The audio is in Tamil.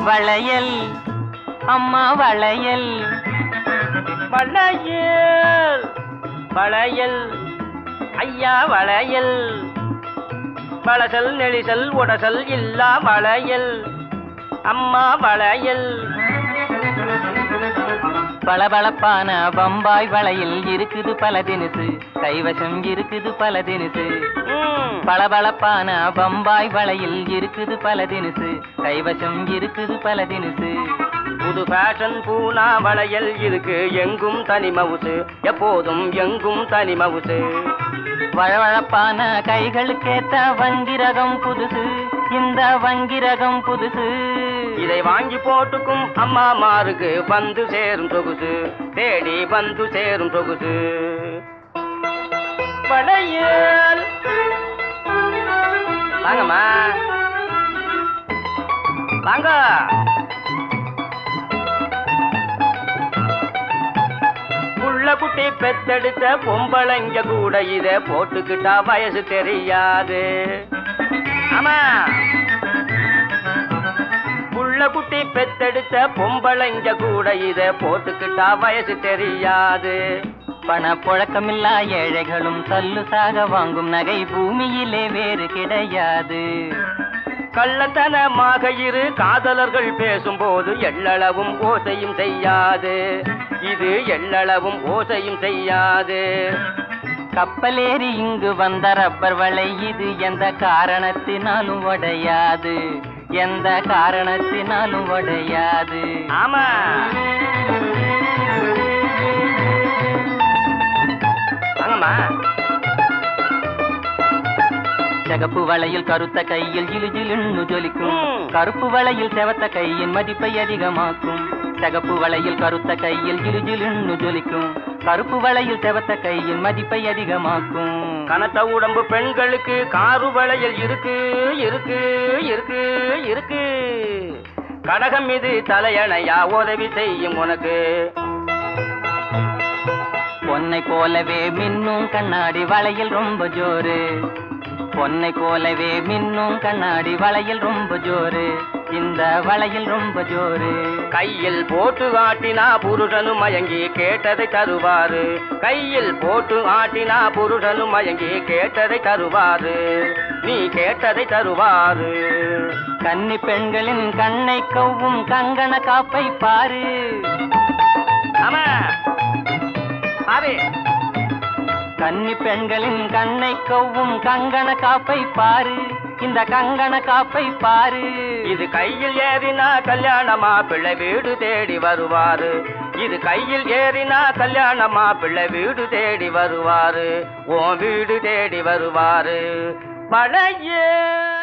வளையல் அம்மா வளையல் வளையல் வளையல் ஐயா வளையல் வளசல் நெளிசல் உடசல் இல்லா வளையல் அம்மா வளையல் பளபளப்பான பம்பாய் வளையல் இருக்குது பல தினுசு கைவசம் இருக்குது பல தினுசு ம், பளபளப்பான பம்பாய் வளையல் இருக்குது பல தினுசு கைவசம் இருக்குது பல தினுசு புது ஃபேஷன் பூனா வளையல் இருக்கு எங்கும் தனி மவுசு எப்போதும் எங்கும் தனி மவுசு வழவழப்பான கைகளுக்கேத்த வங்கிரகம் புதுசு இந்த வங்கிரகம் புதுசு இதை வாங்கி போட்டுக்கும் அம்மா மாருக்கு வந்து சேரும் சொகுசு தேடி வந்து சேரும் சொகுசு வளையல் வாங்கம்மா வாங்க புள்ள குட்டி பெத்தெடுத்த பொம்பளைங்க கூட இத போட்டுக்கிட்டா வயசு தெரியாது ஆமா புள்ள குட்டி பெத்தெடுத்த பொம்பளைங்க கூட இத போட்டுக்கிட்டா வயசு தெரியாது பண புழக்கமில்லா ஏழைகளும் சல்லு சாக வாங்கும் நகை பூமியிலே வேறு கிடையாது கள்ளத்தனமாக இரு காதலர்கள் பேசும்போது எள்ளளவும் ஓசையும் செய்யாது இது எள்ளளவும் ஓசையும் செய்யாது கப்பலேறி இங்கு வந்த ரப்பர் வலை இது எந்த காரணத்தினாலும் உடையாது எந்த காரணத்தினாலும் உடையாது ஆமா வாங்கம்மா சிகப்பு வளையில் கருத்த கையில் ஜிலு ஜிலுன்னு ஜொலிக்கும் ம். கருப்பு வளையில் செவத்த கையின் மதிப்பை அதிகமாக்கும் சிகப்பு வளையில் கருத்த கையில் ஜிலு ஜிலுன்னு ஜொலிக்கும் கருப்பு வளையில் செவத்த கையின் மதிப்பை அதிகமாக்கும் கனத்த உடம்பு பெண்களுக்கு காரு வளையல் இருக்கு இருக்கு இருக்கு இருக்கு கடகம் இது தலையணையா உதவி செய்யும் உனக்கு பொன்னை போலவே மின்னும் கண்ணாடி வளையல் ரொம்ப ஜோரு பொன்னை போலவே மின்னும் கண்ணாடி வளையல் ரொம்ப ஜோரு இந்த வளையல் ரொம்ப ஜோரு கையில் போட்டு ஆட்டினா புருஷனும் மயங்கி கேட்டதை தருவாரு கையில் போட்டு ஆட்டினா புருஷனும் மயங்கி கேட்டதை தருவாரு நீ கேட்டதை தருவாரு கன்னி பெண்களின் கண்ணை கவ்வும் கங்கண காப்பை பாரு ஆமா பாரு கன்னி பெண்களின் கண்ணை கவ்வும் கங்கண காப்பை பாரு இந்த கங்கண காப்பை பாரு இது கையில் ஏறினா கல்யாணமா பிள்ளை வீடு தேடி வருவாரு இது கையில் ஏறினா கல்யாணமா பிள்ளை வீடு தேடி வருவாரு உன் வீடு தேடி வருவாரு மழையே